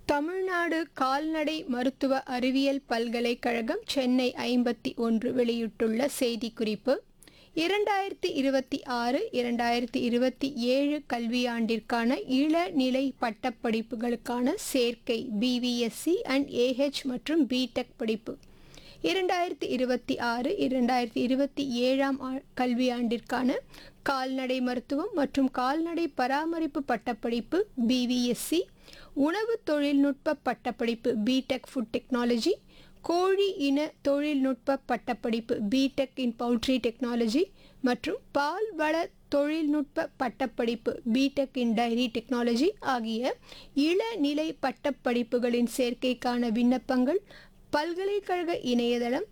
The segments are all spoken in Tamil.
தமிழ்நாடு கால்நடை மருத்துவ அறிவியல் பல்கலைக்கழகம் சென்னை ஐம்பத்தி ஒன்று வெளியிட்டுள்ள செய்திக்குறிப்பு இரண்டாயிரத்தி இருபத்தி ஆறு இரண்டாயிரத்தி இருபத்தி ஏழு கல்வியாண்டிற்கான இளநிலை பட்டப்படிப்புகளுக்கான சேர்க்கை பிவிஎஸ்சி அண்ட் ஏஹெச் மற்றும் பிடெக் படிப்பு இரண்டாயிரத்தி இருபத்தி ஆறு இரண்டாயிரத்தி இருபத்தி ஏழாம் ஆ- கல்வியாண்டிற்கான கால்நடை மருத்துவம் மற்றும் கால்நடை பராமரிப்பு பட்டப்படிப்பு பிவிஎஸ்சி உணவு தொழில்நுட்ப பட்டப்படிப்பு பிடெக் ஃபுட் டெக்னாலஜி கோழி இன தொழில்நுட்ப பட்டப்படிப்பு பிடெக் இன் பவுல்ட்ரி டெக்னாலஜி மற்றும் பால் வள தொழில்நுட்ப பட்டப்படிப்பு பிடெக் இன் டைரி டெக்னாலஜி ஆகிய இளநிலை பட்டப்படிப்புகளின் சேர்க்கைக்கான விண்ணப்பங்கள் பல்கலைக்கழக இணையதளம்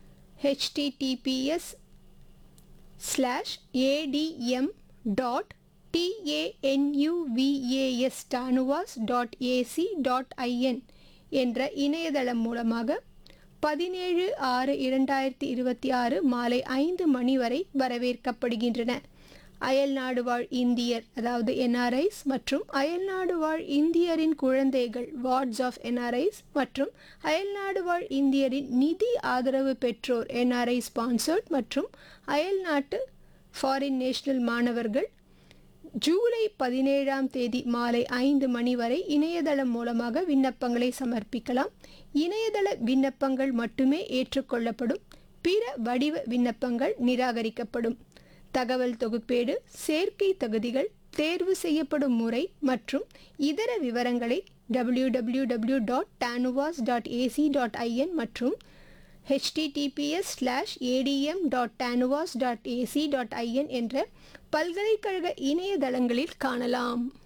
https slash ADM dot TANUVAS Tanuvas dot AC dot IN என்ற இணையதளம் மூலமாக பதினேழு ஆறு இரண்டாயிரத்தி இருபத்தி ஆறு மாலை ஐந்து மணி வரை வரவேற்கப்படுகின்றன அயல்நாடு வாழ் இந்தியர் அதாவது என்ஆர்ஐஸ் மற்றும் அயல்நாடு வாழ் இந்தியரின் குழந்தைகள் வார்ட்ஸ் ஆஃப் என்ஆர்ஐஸ் மற்றும் அயல்நாடு வாழ் இந்தியரின் நிதி ஆதரவு பெற்றோர் என்ஆர்ஐ ஸ்பான்சர்ட் மற்றும் அயல்நாட்டு ஃபாரின் நேஷனல் மாணவர்கள் ஜூலை பதினேழாம் தேதி மாலை ஐந்து மணி வரை இணையதளம் மூலமாக விண்ணப்பங்களை சமர்ப்பிக்கலாம் இணையதள விண்ணப்பங்கள் மட்டுமே ஏற்றுக்கொள்ளப்படும் பிற வடிவ விண்ணப்பங்கள் நிராகரிக்கப்படும் தகவல் தொகுப்பேடு சேர்க்கை தகுதிகள் தேர்வு செய்யப்படும் முறை மற்றும் இதர விவரங்களை www.tanuvas.ac.in dot dot AC dot IN மற்றும் https slash ADM dot dot AC dot IN என்ற பல்கலைக்கழக இணையதளங்களில் காணலாம்